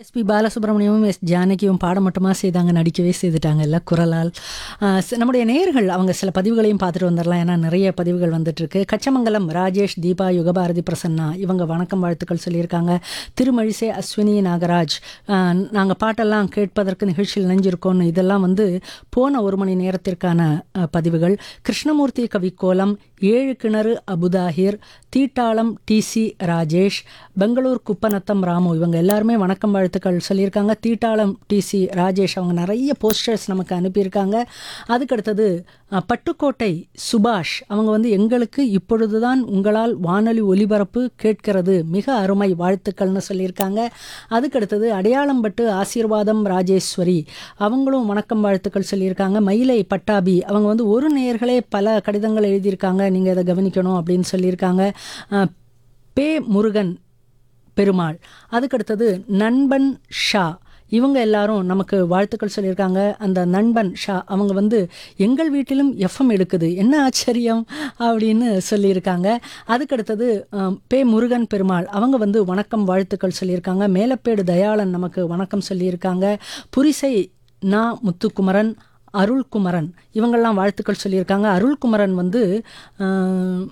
SP பாலசுப்ரமணியமும் S ஜானகியும் பாடம் மட்டுமா செய்தாங்க நடிக்கவே செய்துட்டாங்க இல்லை குரலால் ஆஹ் சி- நம்முடைய நேயர்கள் அவங்க சில பதிவுகளையும் பார்த்துட்டு வந்துடலாம் ஏன்னா நிறைய பதிவுகள் வந்துட்டு இருக்கு கச்சமங்கலம் ராஜேஷ் தீபா யுகபாரதி பிரசன்னா இவங்க வணக்கம் வாழ்த்துக்கள் சொல்லியிருக்காங்க திருமழிசை அஸ்வினி நாகராஜ் நாங்கள் பாட்டெல்லாம் கேட்பதற்கு நிகழ்ச்சியில் இணைஞ்சிருக்கோம்னு இதெல்லாம் வந்து போன ஒரு மணி நேரத்திற்கான ஆஹ், பதிவுகள் கிருஷ்ணமூர்த்தி கவிக்கோலம் ஏழு கிணறு அபுதாஹிர் தீட்டாளம் டிசி ராஜேஷ் பெங்களூர் குப்பநத்தம் ராமு இவங்க எல்லாருமே வணக்கம் வாழ்த்துக்கள் சொல்லியிருக்காங்க தீட்டாளம் டிசி ராஜேஷ் அவங்க நிறைய போஸ்டர்ஸ் நமக்கு அனுப்பியிருக்காங்க அதுக்கடுத்தது அஹ், பட்டுக்கோட்டை சுபாஷ் அவங்க வந்து எங்களுக்கு இப்பொழுதுதான் உங்களால் வானொலி ஒலிபரப்பு கேட்கிறது மிக அருமை வாழ்த்துக்கள்னு சொல்லியிருக்காங்க அதுக்கடுத்தது அடையாளம்பட்டு ஆசீர்வாதம் ராஜேஸ்வரி அவங்களும் வணக்கம் வாழ்த்துக்கள் சொல்லியிருக்காங்க மயிலை பட்டாபி அவங்க வந்து ஒரு நேயர்களே பல கடிதங்கள் எழுதியிருக்காங்க நீங்கள் இதை கவனிக்கணும் அப்படின்னு சொல்லியிருக்காங்க அஹ், பே முருகன் பெருமாள் அதுக்கடுத்தது நண்பன் ஷா இவங்க எல்லாரும் நமக்கு வாழ்த்துக்கள் சொல்லியிருக்காங்க அந்த நண்பன் ஷா அவங்க வந்து எங்கள் வீட்டிலும் எஃப்எம் எடுக்குது என்ன ஆச்சரியம் அப்படின்னு சொல்லியிருக்காங்க அதுக்கடுத்தது அஹ், பே முருகன் பெருமாள் அவங்க வந்து வணக்கம் வாழ்த்துக்கள் சொல்லியிருக்காங்க மேலப்பேடு தயாளன் நமக்கு வணக்கம் சொல்லியிருக்காங்க புரிசை நா முத்துக்குமரன் அருள்குமரன் இவங்கெல்லாம் வாழ்த்துக்கள் சொல்லியிருக்காங்க அருள்குமரன் வந்து அஹ்,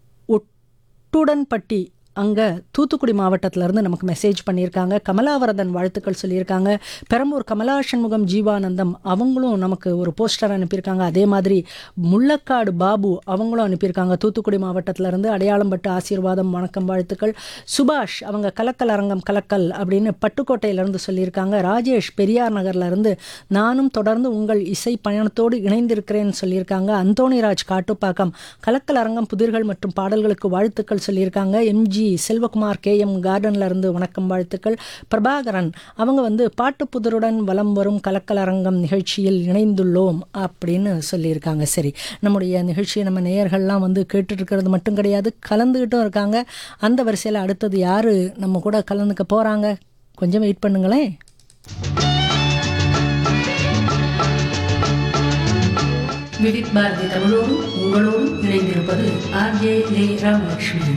ஒட்டுடன்பட்டி அங்கே தூத்துக்குடி மாவட்டத்திலேருந்து நமக்கு மெசேஜ் பண்ணியிருக்காங்க கமலாவரதன் வாழ்த்துக்கள் சொல்லியிருக்காங்க பெரம்பூர் கமலா சண்முகம் ஜீவானந்தம் அவங்களும் நமக்கு ஒரு போஸ்டர் அனுப்பியிருக்காங்க அதே மாதிரி முள்ளக்காடு பாபு அவங்களும் அனுப்பியிருக்காங்க தூத்துக்குடி மாவட்டத்திலேருந்து அடையாளம்பட்டு ஆசீர்வாதம் வணக்கம் வாழ்த்துக்கள் சுபாஷ் அவங்க கலக்கல் அரங்கம் கலக்கல் அப்படின்னு பட்டுக்கோட்டையிலேருந்து சொல்லியிருக்காங்க ராஜேஷ் பெரியார் நகர்லேருந்து நானும் தொடர்ந்து உங்கள் இசை பயணத்தோடு இணைந்திருக்கிறேன்னு சொல்லியிருக்காங்க அந்தோணிராஜ் காட்டுப்பாக்கம் கலக்கல் அரங்கம் புதிர்கள் மற்றும் பாடல்களுக்கு வாழ்த்துக்கள் சொல்லியிருக்காங்க எம்ஜி செல்வகுமார் கே எம் கார்டன்ல இருந்து வணக்கம் வாழ்த்துக்கள் பிரபாகரன் அவங்க வந்து பாட்டு புதருடன் வலம் வரும் கலக்கல் அரங்கம் நிகழ்ச்சியில் இணைந்துள்ளோம் அப்படின்னு சொல்லியிருக்காங்க சரி நம்முடைய நிகழ்ச்சியை நம்ம நேயர்கள்லாம் வந்து கேட்டுட்டு இருக்கிறது மட்டும் கிடையாது கலந்துக்கிட்டும் இருக்காங்க அந்த வரிசையில் அடுத்தது யாரு நம்ம கூட கலந்துக்க போறாங்க கொஞ்சம் வெயிட் பண்ணுங்களேன் விவித் பாரதி தமிழோடும் உங்களோடும் இணைந்திருப்பது ஆர்ஜே லே ராமலட்சுமி